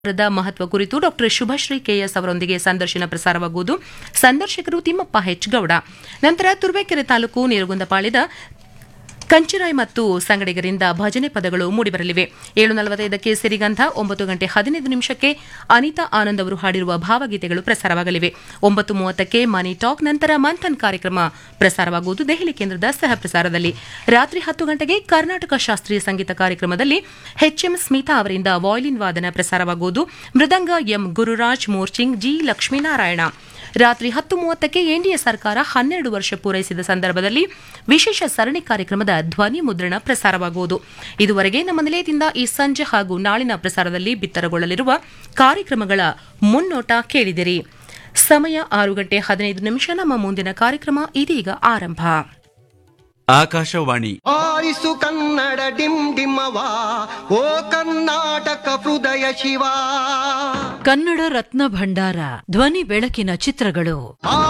the ಮಹತ್ವ ಕುರಿತು doctor Shubhashree KS ಅವರೊಂದಿಗೆ ಸಂದರ್ಶನ ಪ್ರಸಾರವಾಗುವುದು ಸಂದರ್ಶಕರು ತಿಮ್ಮಪ್ಪ ಹೆಚ್ ಗೌಡ ನಂತರ ತುರುವೇಕೆರೆ ತಾಲೂಕು ನೀರುಗುಂದಪಾಳ್ಯದ ಕಂಚಿರಾಯ್ ಮತ್ತು ಸಂಗಡಿಗರಿಂದ ಭಜನೆ ಪದಗಳು ಮೂಡಿಬರಲಿವೆ ಏಳು ನಲವತ್ತೈದಕ್ಕೆ ಸಿರಿಗಂಧ ಒಂಬತ್ತು ಗಂಟೆ ಹದಿನೈದು ನಿಮಿಷಕ್ಕೆ ಅನಿತಾ ಆನಂದ್ ಅವರು ಹಾಡಿರುವ ಭಾವಗೀತೆಗಳು ಪ್ರಸಾರವಾಗಲಿವೆ ಒಂಬತ್ತು ಮೂವತ್ತಕ್ಕೆ ಮನಿ ಟಾಕ್ ನಂತರ ಮಂಥನ್ ಕಾರ್ಯಕ್ರಮ ಪ್ರಸಾರವಾಗುವುದು ದೆಹಲಿ ಕೇಂದ್ರದ ಸಹ ಪ್ರಸಾರದಲ್ಲಿ ರಾತ್ರಿ ಹತ್ತು ಗಂಟೆಗೆ ಕರ್ನಾಟಕ ಶಾಸ್ತ್ರೀಯ ಸಂಗೀತ ಕಾರ್ಯಕ್ರಮದಲ್ಲಿ ಎಚ್ಎಂ ಸ್ಮಿತಾ ಅವರಿಂದ ವಾಯ್ಲಿನ್ ವಾದನ ಪ್ರಸಾರವಾಗುವುದು ಮೃದಂಗ ಎಂ ಗುರುರಾಜ್ ಮೋರ್ಚಿಂಗ್ ಜಿ ಲಕ್ಷ್ಮೀನಾರಾಯಣ ರಾತ್ರಿ ಹತ್ತು ಮೂವತ್ತಕ್ಕೆ ಎನ್ಡಿಎ ಸರ್ಕಾರ ಹನ್ನೆರಡು ವರ್ಷ ಪೂರೈಸಿದ ಸಂದರ್ಭದಲ್ಲಿ ವಿಶೇಷ ಸರಣಿ ಕಾರ್ಯಕ್ರಮದ ಧ್ವನಿ ಮುದ್ರಣ ಪ್ರಸಾರವಾಗುವುದು ಇದುವರೆಗೆ ನಮ್ಮ ನಿಲಯದಿಂದ ಈ ಸಂಜೆ ಹಾಗೂ ನಾಳಿನ ಪ್ರಸಾರದಲ್ಲಿ ಬಿತ್ತರಗೊಳ್ಳಲಿರುವ ಕಾರ್ಯಕ್ರಮಗಳ ಮುನ್ನೋಟ ಕೇಳಿದಿರಿ ಸಮಯ ಆರು ಗಂಟೆ ಹದಿನೈದು ನಿಮಿಷ ನಮ್ಮ ಮುಂದಿನ ಕಾರ್ಯಕ್ರಮ ಇದೀಗ ಆರಂಭ ಆಕಾಶವಾಣಿ ಆರಿಸು ಕನ್ನಡ ಡಿಮ್ ಡಿಮ್ಮವ ಓ ಕರ್ನಾಟಕ ಹೃದಯ ಶಿವ ಕನ್ನಡ ರತ್ನ ಭಂಡಾರ ಧ್ವನಿ ಬೆಳಕಿನ ಚಿತ್ರಗಳು ಆ